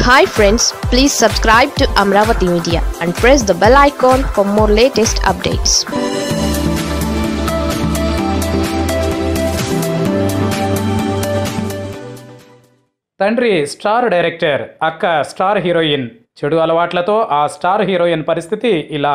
hi friends please subscribe to Amaravati media and press the bell icon for more latest updates తండ్రి star director అక్క star heroine చెడు అలవాట్లతో ఆ star heroine పరిస్థితి ఇలా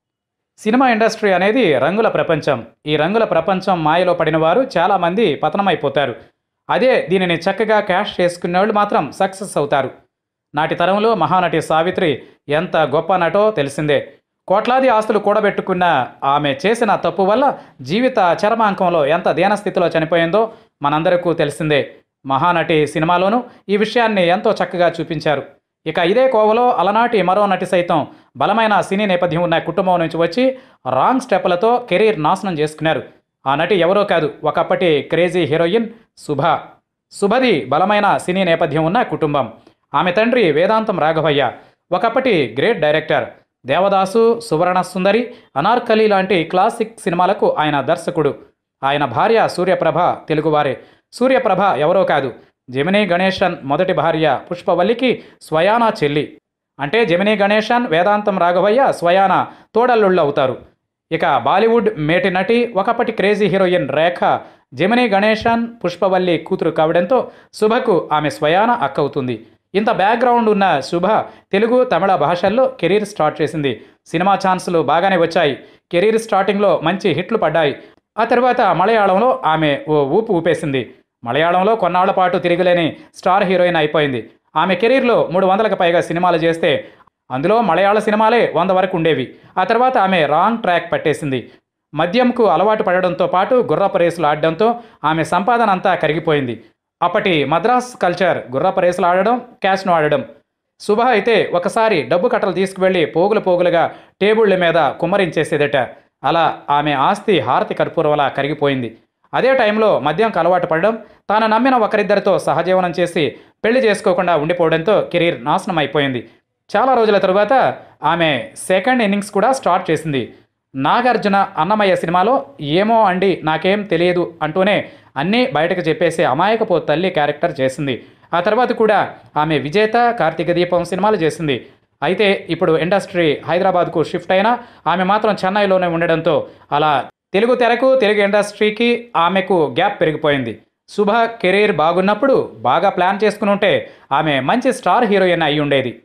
సినిమా ఇండస్ట్రీ అనేది రంగుల ప్రపంచం ఈ రంగుల ప్రపంచం మాయలో పడిన వారు చాలామంది పతనమైపోతారు అదే దీనిని చక్కగా క్యాష్ చేసుకునే వాళ్ళు మాత్రం సక్సెస్ అవుతారు నాటి తరంలో మహానటి సావిత్రి ఎంత గొప్ప నటో తెలిసిందే కోట్లాది ఆస్తులు కూడబెట్టుకున్న ఆమె చేసిన తప్పు వల్ల జీవిత చరమాంకంలో ఎంత దీనస్థితిలో చనిపోయిందో మనందరికీ తెలిసిందే మహానటి సినిమాలోనూ ఈ విషయాన్ని ఎంతో చక్కగా చూపించారు ఇక ఇదే కోవలో అలనాటి మరో నటి సైతం బలమైన సినీ నేపథ్యం ఉన్న కుటుంబం నుంచి వచ్చి రాంగ్ స్టెప్లతో కెరీర్ నాశనం చేసుకున్నారు ఆ నటి ఎవరో కాదు ఒకప్పటి క్రేజీ హీరోయిన్ శుభ శుభది బలమైన సినీ నేపథ్యం ఉన్న కుటుంబం ఆమె తండ్రి వేదాంతం రాఘవయ్య ఒకప్పటి గ్రేట్ డైరెక్టర్ దేవదాసు సువర్ణ సుందరి అనార్కలి లాంటి క్లాసిక్ సినిమాలకు ఆయన దర్శకుడు ఆయన భార్య సూర్యప్రభ తెలుగువారే సూర్యప్రభ ఎవరో కాదు జమినీ గణేశన్ మొదటి భార్య పుష్పవల్లికి స్వయానా చెల్లి అంటే జమినీ గణేశన్ వేదాంతం రాఘవయ్య స్వయాన తోడల్లుళ్ళు అవుతారు ఇక బాలీవుడ్ మేటి నటి ఒకప్పటి క్రేజీ హీరోయిన్ రేఖ జమినీ గణేశన్ పుష్పవల్లి కూతురు కావడంతో శుభకు ఆమె స్వయాన అక్క అవుతుంది ఇంత బ్యాక్గ్రౌండ్ ఉన్న శుభ తెలుగు తమిళ భాషల్లో కెరీర్ స్టార్ట్ చేసింది సినిమా ఛాన్సులు బాగానే వచ్చాయి కెరీర్ స్టార్టింగ్లో మంచి హిట్లు పడ్డాయి ఆ తర్వాత మలయాళంలో ఆమె ఓ ఊపు ఊపేసింది మలయాళంలో కొన్నాళ్ల పాటు తిరిగిలేని స్టార్ హీరోయిన్ అయిపోయింది ఆమె కెరీర్లో మూడు వందలకు పైగా సినిమాలు చేస్తే అందులో మలయాళ సినిమాలే వంద వరకు ఉండేవి ఆ తర్వాత ఆమె రాంగ్ ట్రాక్ పట్టేసింది మద్యంకు అలవాటు పడడంతో పాటు గుర్రపు రేసులు ఆడడంతో ఆమె సంపాదన అంతా కరిగిపోయింది అప్పటి మద్రాస్ కల్చర్ గుర్రపు రేసులు ఆడడం క్యాష్ను ఆడడం శుభ అయితే ఒకసారి డబ్బు కట్టలు తీసుకువెళ్ళి పోగులు పోగులుగా టేబుళ్ల మీద కుమ్మరించేసేదట అలా ఆమె ఆస్తి హారతి కర్పూరంలా కరిగిపోయింది అదే టైంలో మద్యంకు అలవాటు పడడం తాను నమ్మిన ఒకరిద్దరితో సహజీవనం చేసి పెళ్లి చేసుకోకుండా ఉండిపోవడంతో కెరీర్ నాశనం అయిపోయింది చాలా రోజుల తరువాత ఆమె సెకండ్ ఇన్నింగ్స్ కూడా స్టార్ట్ చేసింది నాగార్జున అన్నమయ్య సినిమాలో ఏమో అండి నాకేం తెలియదు అంటూనే అన్నీ బయటకు చెప్పేసి అమాయకపో తల్లి క్యారెక్టర్ చేసింది ఆ తర్వాత కూడా ఆమె విజేత కార్తీక దీపం సినిమాలు చేసింది అయితే ఇప్పుడు ఇండస్ట్రీ హైదరాబాద్కు షిఫ్ట్ అయినా ఆమె మాత్రం చెన్నైలోనే ఉండడంతో అలా తెలుగు తెరకు తెలుగు ఇండస్ట్రీకి ఆమెకు గ్యాప్ పెరిగిపోయింది శుభ కెరీర్ బాగున్నప్పుడు బాగా ప్లాన్ చేసుకుని ఉంటే ఆమె మంచి స్టార్ హీరోయిన్ అయి ఉండేది